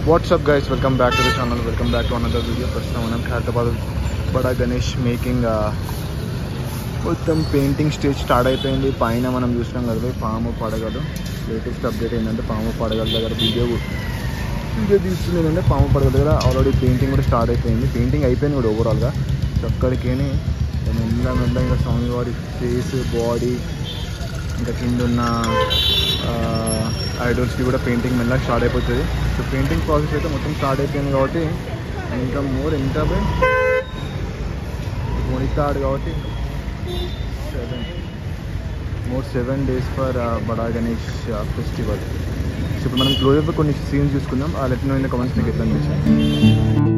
WhatsApp guys welcome back to the channel welcome back to another video ప్రస్తుతం మనం Khairatabad Bada Ganesh making మొత్తం painting stage start అయిపోయింది పైన మనం చూసినాం కదా పోయి పాము పడగలు లేటెస్ట్ అప్డేట్ ఏంటంటే పాము పడగల దగ్గర వీడియో వీడియో తీస్తుంది ఏంటంటే పాము పడగల దగ్గర ఆల్రెడీ పెయింటింగ్ కూడా స్టార్ట్ అయిపోయింది పెయింటింగ్ అయిపోయింది కూడా ఓవరాల్గా సో అక్కడికి మెల్ల మెల్ల ఇంకా స్వామివారి ఫేస్ బాడీ ఇంకా కింద ఉన్న ఐడల్స్కి కూడా పెయింటింగ్ మెల్ల స్టార్ట్ అయిపోతుంది సో పెయింటింగ్ ప్రాసెస్ అయితే మొత్తం స్టార్ట్ అయిపోయింది కాబట్టి ఇంకా మోర్ ఎంత మొనితాడు కాబట్టి seven more seven days for Bada Ganesh festival so ఇప్పుడు మనం క్లోజ్ కొన్ని సీన్స్ చూసుకుందాం ఆ లెట్ ఇన్ ద కమెంట్స్ మీకు ఎట్లా అనిపించింది